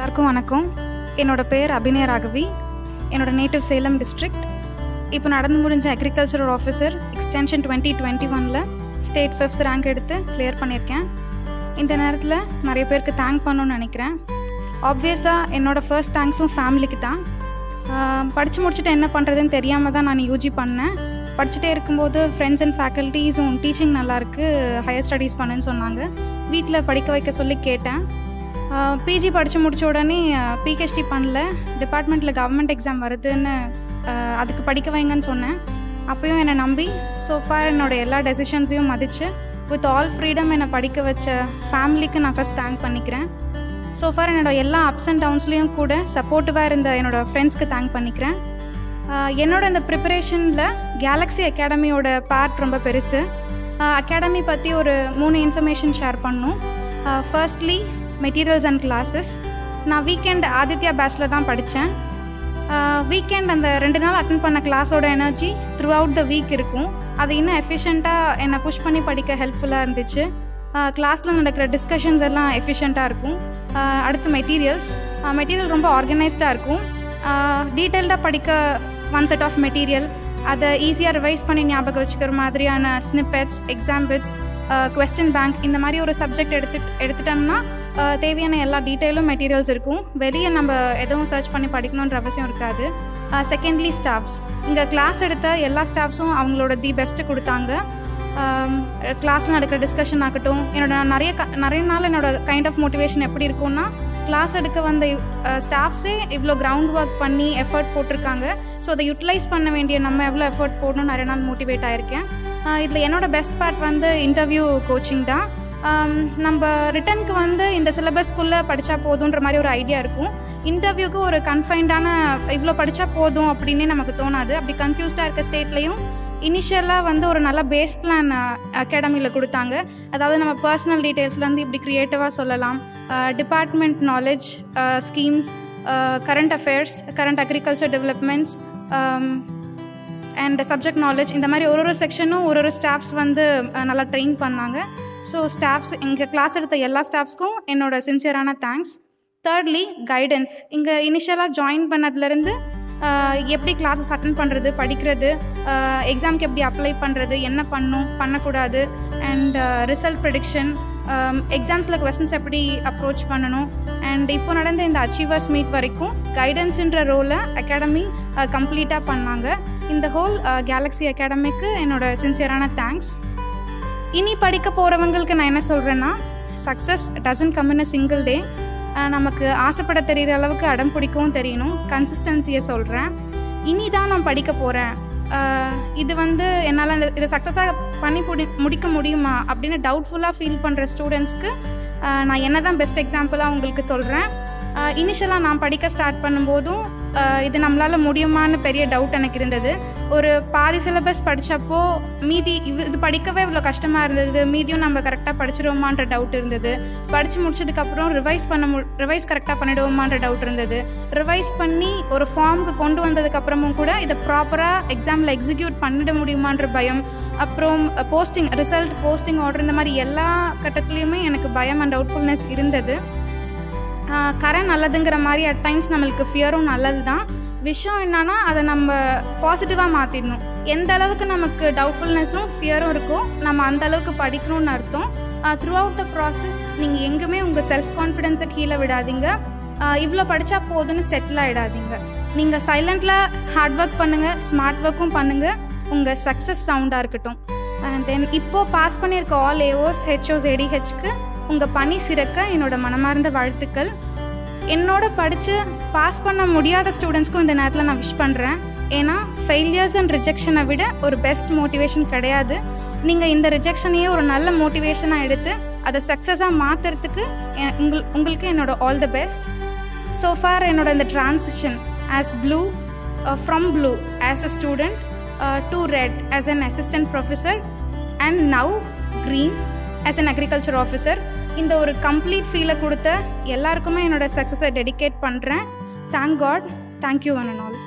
எல்லாருக்கும் வணக்கம் என்னோட பேர் அபிநய ராகவி என்னோட நேட்டிவ் சேலம் டிஸ்ட்ரிக்ட் இப்போ நடந்து முடிஞ்ச agricultural officer extension twenty twenty ஒனில் ஸ்டேட் ஃபிஃப்த் ரேங்க் எடுத்து கிளியர் பண்ணியிருக்கேன் இந்த நேரத்தில் நிறைய பேருக்கு தேங்க் பண்ணணும்னு நினைக்கிறேன் ஆப்வியஸாக என்னோட ஃபர்ஸ்ட் தேங்க்ஸும் ஃபேமிலிக்கு தான் படித்து முடிச்சுட்டு என்ன பண்ணுறதுன்னு தெரியாமல் தான் நான் யூஜி பண்ணேன் படிச்சுட்டே இருக்கும்போது ஃப்ரெண்ட்ஸ் அண்ட் ஃபேக்கல்ட்டிஸும் டீச்சிங் நல்லாயிருக்கு ஹையர் ஸ்டடீஸ் பண்ணுன்னு சொன்னாங்க வீட்டில் படிக்க வைக்க சொல்லி கேட்டேன் பிஜி படித்து முடித்த உடனே பிஹெச்டி பண்ணல டிபார்ட்மெண்ட்டில் கவர்மெண்ட் எக்ஸாம் வருதுன்னு அஹ், அதுக்கு படிக்க வைங்கன்னு சொன்னேன் அப்பயும் என்னை நம்பி சோஃபார் என்னோட எல்லா டெசிஷன்ஸையும் மதித்து வித் ஆல் ஃப்ரீடம் என்னை படிக்க வச்ச ஃபேமிலிக்கு நான் ஃபஸ்ட் தேங்க் பண்ணிக்கிறேன் சோஃபார் என்னோட எல்லா அப்ஸ் அண்ட் டவுன்ஸ்லேயும் கூட சப்போர்ட்டிவாக இருந்த என்னோட ஃப்ரெண்ட்ஸ்க்கு தேங்க் பண்ணிக்கிறேன் ஆஹ் என்னோட இந்த ப்ரிப்பரேஷனில் கேலக்ஸி அகாடமியோட பார்ட் ரொம்ப பெருசு அகாடமி பற்றி ஒரு மூணு இன்ஃபர்மேஷன் ஷேர் பண்ணணும் ஃபர்ஸ்ட்லி மெட்டீரியல்ஸ் அண்ட் கிளாஸஸ் நான் வீக்கெண்ட் ஆதித்யா பேட்ச்சில் தான் படித்தேன் வீக்கெண்ட் அந்த ரெண்டு நாள் அட்டன் பண்ண கிளாஸோட energy throughout the week இருக்கும் அது இன்னும் எஃபிஷியண்ட்டாக என்னை புஷ் பண்ணி படிக்க ஹெல்ப்ஃபுல்லாக இருந்துச்சு கிளாஸில் நடக்கிற டிஸ்கஷன்ஸ் எல்லாம் எஃபிஷியண்ட்டாக இருக்கும் ஆஹ் அடுத்து மெட்டீரியல்ஸ் மெட்டீரியல் ரொம்ப ஆர்கனைஸ்டாக இருக்கும் டீட்டெயில்டாக படிக்க ஒன் செட் ஆஃப் மெட்டீரியல் அதை ஈஸியாக ரிவைஸ் பண்ணி ஞாபகம் வச்சுக்கிற மாதிரியான ஸ்னிப்பெட்ஸ் எக்ஸாம்பிள்ஸ் கொஸ்டின் பேங்க் இந்த மாதிரி ஒரு சப்ஜெக்ட் எடுத்து எடுத்துட்டோம்னா ஆஹ் தேவையான எல்லா டீட்டெயிலும் மெட்டீரியல்ஸ் இருக்கும் வெளியே நம்ம எதுவும் சர்ச் பண்ணி படிக்கணுன்ற அவசியம் இருக்காது செகண்ட்லி ஸ்டாஃப்ஸ் இங்கே கிளாஸ் எடுத்த எல்லா ஸ்டாஃப்ஸும் அவங்களோட தி பெஸ்ட்டு கொடுத்தாங்க கிளாஸில் நடக்கிற டிஸ்கஷன் ஆகட்டும் என்னோட நான் நிறைய க- நிறைய நாள் என்னோட கைண்ட் ஆஃப் மோட்டிவேஷன் எப்படி இருக்கும்னா கிளாஸ் எடுக்க வந்த ஸ்டாஃப்ஸே இவ்வளோ கிரவுண்ட் ஒர்க் பண்ணி எஃபர்ட் போட்டிருக்காங்க ஸோ அதை யூட்டிலைஸ் பண்ண வேண்டிய நம்ம எவ்வளோ எஃபர்ட் போடணும் நிறைய நாள் மோட்டிவேட் ஆயிருக்கேன் இதில் என்னோட பெஸ்ட் பார்ட் வந்து இன்டர்வியூ கோச்சிங் தான் ஆம், நம்ம ரிட்டனுக்கு வந்து இந்த சிலபஸ்க்குள்ளே படித்தா போதுன்ற மாதிரி ஒரு ஐடியா இருக்கும் இன்டர்வியூக்கு ஒரு கன்ஃபைன்டான இவ்வளோ படித்தா போதும் அப்படின்னே நமக்கு தோணாது அப்படி கன்ஃபியூஸ்டாக இருக்க ஸ்டேட்லேயும் இனிஷியலாக வந்து ஒரு நல்ல பேஸ் பிளான் அகாடமியில் கொடுத்தாங்க அதாவது நம்ம பர்சனல் டீட்டெயில்ஸ்லேருந்து இப்படி க்ரியேட்டிவாக சொல்லலாம் department knowledge schemes current affairs current agriculture developments and subject knowledge இந்த மாதிரி ஒரு ஒரு செக்ஷனும் ஒரு ஒரு ஸ்டாஃப்ஸ் வந்து அஹ், நல்லா ட்ரெயின் பண்ணாங்க ஸோ ஸ்டாஃப்ஸ் எங்கள் கிளாஸ் எடுத்த எல்லா ஸ்டாஃப்ஸ்க்கும் என்னோட சின்சியரான தேங்க்ஸ் தேர்ட்லி கைடன்ஸ் இங்கே இனிஷியலாக ஜாயின் பண்ணதுலேருந்து ஆஹ் எப்படி கிளாஸஸ் அட்டன் பண்ணுறது படிக்கிறது எக்ஸாம்க்கு எப்படி அப்ளை பண்ணுறது என்ன பண்ணும் பண்ணக்கூடாது அண்ட் ரிசல்ட் ப்ரிடிக்ஷன் எக்ஸாம்ஸில் கொஸ்டின்ஸ் எப்படி அப்ரோச் பண்ணணும் அண்ட் இப்போ நடந்த இந்த அச்சீவர்ஸ் மீட் வரைக்கும் கைடன்ஸுன்ற ரோலை அகாடமி கம்ப்ளீட்டாக பண்ணாங்க இந்த ஹோல் கேலக்ஸி அகாடமிக்கு என்னோட சின்சியரான தேங்க்ஸ் இனி படிக்க போகிறவங்களுக்கு நான் என்ன சொல்கிறேன்னா success doesn't come in a single day நமக்கு ஆசைப்பட தெரிகிற அளவுக்கு அடம் பிடிக்கவும் தெரியணும் கன்சிஸ்டன்சியை சொல்கிறேன் இனி தான் நான் படிக்க போகிறேன் இது வந்து என்னால் இந்த இதை சக்ஸஸாக பண்ணி முடி முடிக்க முடியுமா அப்படின்னு டவுட்ஃபுல்லாக ஃபீல் பண்ணுற ஸ்டூடெண்ட்ஸ்க்கு நான் என்ன தான் பெஸ்ட் எக்ஸாம்பிளாக உங்களுக்கு சொல்கிறேன் இனிஷியலாக நான் படிக்க ஸ்டார்ட் பண்ணும்போதும் ஆஹ் இது நம்மளால் முடியுமான்னு பெரிய டவுட் எனக்கு இருந்தது ஒரு பாதி சிலபஸ் படித்தப்போ மீதி இது இது படிக்கவே இவ்வளோ கஷ்டமாக இருந்தது மீதியும் நம்ம கரெக்டாக படிச்சிருவோமான்ற டவுட் இருந்தது படித்து முடிச்சதுக்கப்புறம் ரிவைஸ் பண்ண மு ரிவைஸ் கரெக்டாக பண்ணிடுவோமான்ற டவுட் இருந்தது ரிவைஸ் பண்ணி ஒரு ஃபார்முக்கு கொண்டு வந்ததுக்கப்புறமும் கூட இதை ப்ராப்பராக எக்ஸாமில் எக்ஸிக்யூட் பண்ணிட முடியுமான்ற பயம் அப்புறம் போஸ்டிங் ரிசல்ட் போஸ்டிங் ஆர்டர் இந்த மாதிரி எல்லா கட்டத்துலேயுமே எனக்கு பயம் அண்ட் டவுட்ஃபுல்னஸ் இருந்தது ஆஹ் கரை நல்லதுங்கிற மாதிரி அட் டைம்ஸ் நம்மளுக்கு ஃபியரும் நல்லது தான் விஷயம் என்னன்னா அதை நம்ம பாசிட்டிவாக மாற்றிடணும் எந்த அளவுக்கு நமக்கு டவுட்ஃபுல்னஸும் ஃபியரும் இருக்கோ நம்ம அந்த அளவுக்கு படிக்கணும்னு அர்த்தம் த்ரூ அவுட் த ப்ராசஸ் நீங்கள் எங்குமே உங்கள் செல்ஃப் கான்ஃபிடென்ஸை கீழே விடாதீங்க இவ்வளோ படித்தா போதுன்னு செட்டில் ஆகிடாதீங்க நீங்கள் சைலண்டில் ஹார்ட் ஒர்க் பண்ணுங்கள் ஸ்மார்ட் ஒர்க்கும் பண்ணுங்கள் உங்கள் சக்ஸஸ் சவுண்டாக இருக்கட்டும் அண்ட் தென் இப்போது பாஸ் பண்ணியிருக்க ஆல் ஏஓஸ் ஹெச்ஓஸ் ஏடிஹெச்க்கு உங்கள் பணி சிறக்க என்னோட மனமார்ந்த வாழ்த்துக்கள் என்னோட படித்து பாஸ் பண்ண முடியாத ஸ்டூடெண்ட்ஸ்க்கும் இந்த நேரத்தில் நான் விஷ் பண்ணுறேன் ஏன்னா ஃபெயிலியர்ஸ் அண்ட் ரிஜெக்ஷனை விட ஒரு பெஸ்ட் மோட்டிவேஷன் கிடையாது நீங்கள் இந்த ரிஜெக்ஷனையே ஒரு நல்ல மோட்டிவேஷனாக எடுத்து அதை சக்ஸஸாக மாற்றுறதுக்கு உங்கள் உங்களுக்கு என்னோட all the best so far என்னோட இந்த transition as blue from blue as a student to red as an assistant professor and now green as an agriculture officer இந்த ஒரு கம்ப்ளீட் ஃபீலை கொடுத்த எல்லாருக்குமே என்னோட சக்ஸஸை டெடிகேட் பண்ணுறேன் thank God thank you one and all